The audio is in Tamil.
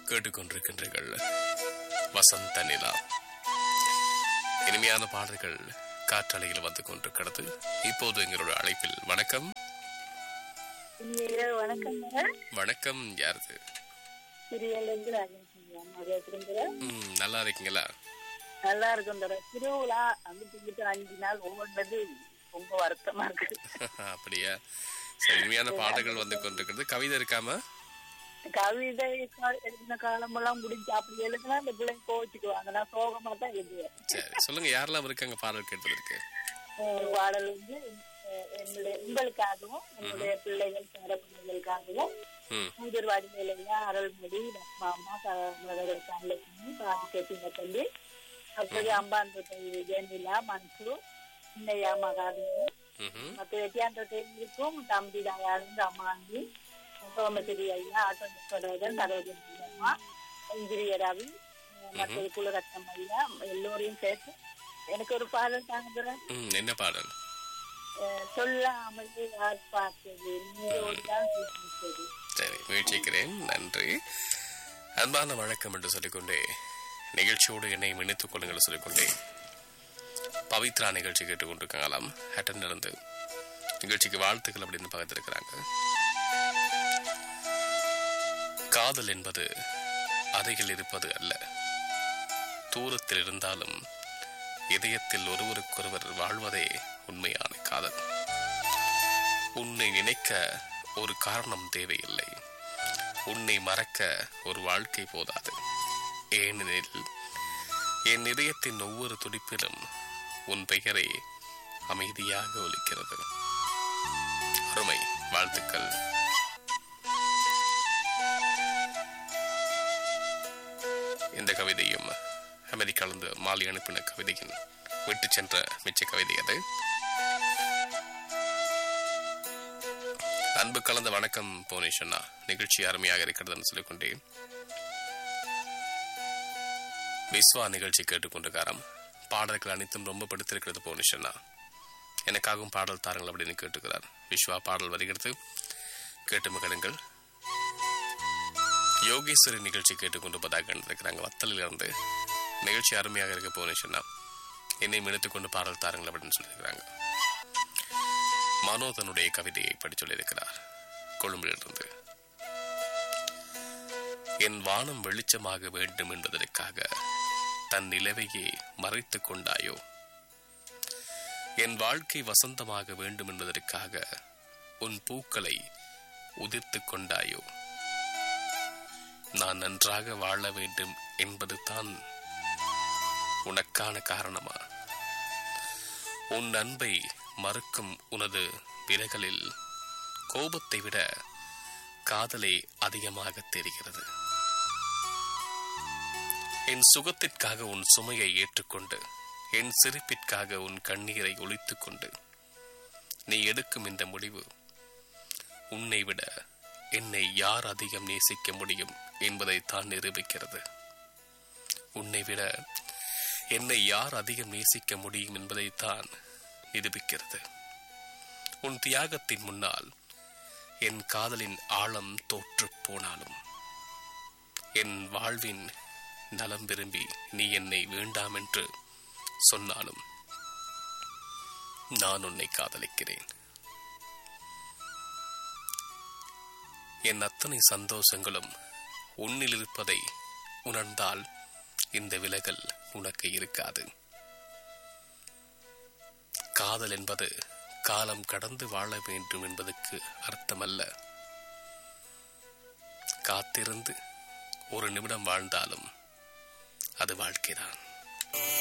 கேட்டுக்கொண்டிருக்கின்றீர்கள் வசந்த நிலா இனிமையான பாடல்கள் காற்றலையில் வந்து கொண்டிருக்கிறது இப்போது எங்களோட அழைப்பில் வணக்கம் இனிய இரவு வணக்கங்க வணக்கம் யாருது சிறியலேருந்து ராஜேந்திரன் அம்மா பேசுறேன் ம், நல்லா இருக்கீங்களா நல்லா இருக்கும் தர திருவிழா அங்கிட்டு இங்கிட்டு அஞ்சு நாள் ஒவ்வொன்றது ரொம்ப வருத்தமா இருக்கு அப்படியா சரி இனிமையான பாடல்கள் வந்து கொண்டிருக்கிறது கவிதை இருக்காம கவிதை கா- எழுதின காலமெல்லாம் முடிஞ்சு அப்படி எழுதுனா இந்த பிள்ளைங்க கோவிச்சுக்குவாங்க நான் சோகமா தான் எழுதுவேன் சரி சொல்லுங்க யாரெல்லாம் இருக்காங்க பாடல் கேட்பதற்கு அஹ் பாடல் வந்து அஹ் என்னுடைய உங்களுக்காகவும் என்னுடைய பிள்ளைகள் பேர பிள்ளைகளுக்காகவும் ம் பூஜர் வடிவேலையா அருள்மொழி ரத்மாமா மகள் தனலட்சுமி பாதி கேட்டீங்க தம்பி அப்படி அம்பாந்தோட்டை ஜெனிலா மன்சு இன்னையா மகாதேவன் ம்ஹும். மற்ற வெட்டியாந்தோட்டைக்கும் தம்பி தயானந்த் அம்மாண்டி சோமசிரி ஐயா ஆட்டோ நிஸ்வரன் சரோஜன் அம்மா இந்திரிய ரவி மற்ற குலரத்னம் ஐயா எல்லோரையும் சேர்த்து எனக்கு ஒரு பாடல் தாங்க ம் என்ன பாடல் சொல்லாமல் யார் பார்த்தது நீரோடு தான் பேசித்தது சரி முயற்சிக்கிறேன் நன்றி அன்பான வணக்கம் என்று சொல்லிக்கொண்டே நிகழ்ச்சியோடு என்னை இணைத்துக் கொள்ளுங்கள் சொல்லிக்கொண்டே பவித்ரா நிகழ்ச்சி கேட்டுக்கொண்டிருக்காங்களாம் ஹட்டன் இருந்து நிகழ்ச்சிக்கு வாழ்த்துக்கள் அப்படின்னு பகிர்ந்திருக்கிறாங்க காதல் என்பது அருகில் இருப்பது அல்ல தூரத்தில் இருந்தாலும் இதயத்தில் ஒருவருக்கொருவர் வாழ்வதே உண்மையான காதல் உன்னை நினைக்க ஒரு காரணம் தேவையில்லை உன்னை மறக்க ஒரு வாழ்க்கை போதாது ஏனெனில் என் இதயத்தின் ஒவ்வொரு துடிப்பிலும் உன் பெயரே அமைதியாக ஒலிக்கிறது அருமை வாழ்த்துக்கள் இந்த கவிதையும் அமெரிக்காவிலிருந்து மாலி அனுப்பின கவிதையின் விட்டு சென்ற மிச்ச கவிதை அது அன்பு கலந்த வணக்கம் போனேஷ் அண்ணா நிகழ்ச்சி அருமையாக இருக்கிறதுன்னு சொல்லிக்கொண்டே விஸ்வா நிகழ்ச்சி கேட்டுக்கொண்டிருக்காராம் பாடல்கள் அனைத்தும் ரொம்ப பிடித்திருக்கிறது போனேஷ் அண்ணா எனக்காகவும் பாடல் தாருங்கள் அப்படின்னு கேட்டுக்கிறார் விஸ்வா பாடல் வருகிறது கேட்டு மகிழுங்கள் யோகேஸ்வரி நிகழ்ச்சி கேட்டுக்கொண்டிருப்பதாக இருக்கிறாங்க வத்தலில் இருந்து நிகழ்ச்சி அருமையாக இருக்க போனேஷ் அண்ணா என்னை மினித்துக் கொண்டு பாடல் தாருங்கள் அப்படின்னு சொல்லியிருக்கிறாங்க மனோ தன்னுடைய கவிதையை படிச் சொல்லியிருக்கிறார் கொழும்பிலிருந்து என் வானம் வெளிச்சமாக வேண்டும் என்பதற்காக தன் நிலவையே மறைத்துக் கொண்டாயோ என் வாழ்க்கை வசந்தமாக வேண்டும் என்பதற்காக உன் பூக்களை உதிர்த்துக் கொண்டாயோ நான் நன்றாக வாழ வேண்டும் என்பது தான் உனக்கான காரணமா உன் அன்பை மறுக்கும் உனது விரகளில் கோபத்தை விட காதலே அதிகமாக தெரிகிறது என் சுகத்திற்காக உன் சுமையை ஏற்றுக்கொண்டு என் சிரிப்பிற்காக உன் கண்ணீரை ஒழித்துக் கொண்டு நீ எடுக்கும் இந்த முடிவு உன்னை விட என்னை யார் அதிகம் நேசிக்க முடியும் என்பதை தான் நிரூபிக்கிறது உன்னை விட என்னை யார் அதிகம் நேசிக்க முடியும் என்பதை தான் நிரூபிக்கிறது உன் தியாகத்தின் முன்னால் என் காதலின் ஆழம் தோற்றுப் போனாலும் என் வாழ்வின் நலம் விரும்பி நீ என்னை வேண்டாம் என்று சொன்னாலும் நான் உன்னை காதலிக்கிறேன் என் அத்தனை சந்தோஷங்களும் உன்னில் இருப்பதை உணர்ந்தால் இந்த விலகல் உனக்கு இருக்காது காதல் என்பது காலம் கடந்து வாழ வேண்டும் என்பதற்கு அர்த்தமல்ல காத்திருந்து ஒரு நிமிடம் வாழ்ந்தாலும் அது வாழ்க்கைதான்